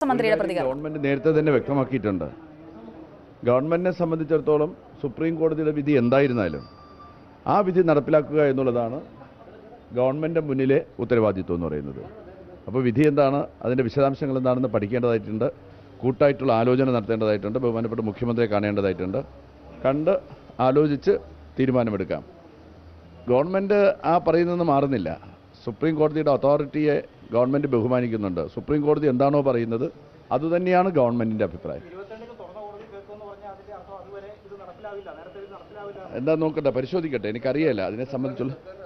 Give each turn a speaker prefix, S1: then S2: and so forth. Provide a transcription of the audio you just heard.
S1: മന്ത്രിയുടെ പ്രതികരണം
S2: ഗവൺമെന്റ് നേരത്തെ തന്നെ വ്യക്തമാക്കിയിട്ടുണ്ട് ഗവൺമെന്റിനെ സംബന്ധിച്ചിടത്തോളം സുപ്രീം കോടതിയുടെ വിധി എന്തായിരുന്നാലും ആ വിധി നടപ്പിലാക്കുക എന്നുള്ളതാണ് ഗവൺമെന്റിന്റെ മുന്നിലെ ഉത്തരവാദിത്വം എന്ന് പറയുന്നത് അപ്പോൾ വിധി എന്താണ് അതിന്റെ വിശദാംശങ്ങൾ എന്താണെന്ന് പഠിക്കേണ്ടതായിട്ടുണ്ട് കൂട്ടായിട്ടുള്ള ആലോചന നടത്തേണ്ടതായിട്ടുണ്ട് ബഹുമാനപ്പെട്ട മുഖ്യമന്ത്രിയെ കാണേണ്ടതായിട്ടുണ്ട് കണ്ട് ആലോചിച്ച് തീരുമാനമെടുക്കാം ഗവൺമെന്റ് ആ പറയുന്നത് മാറുന്നില്ല സുപ്രീം കോടതിയുടെ അതോറിറ്റിയെ ഗവൺമെന്റ് ബഹുമാനിക്കുന്നുണ്ട് സുപ്രീം കോടതി എന്താണോ പറയുന്നത് അതുതന്നെയാണ് ഗവൺമെന്റിന്റെ അഭിപ്രായം എന്താ നോക്കട്ടെ പരിശോധിക്കട്ടെ എനിക്കറിയില്ല അതിനെ സംബന്ധിച്ചുള്ള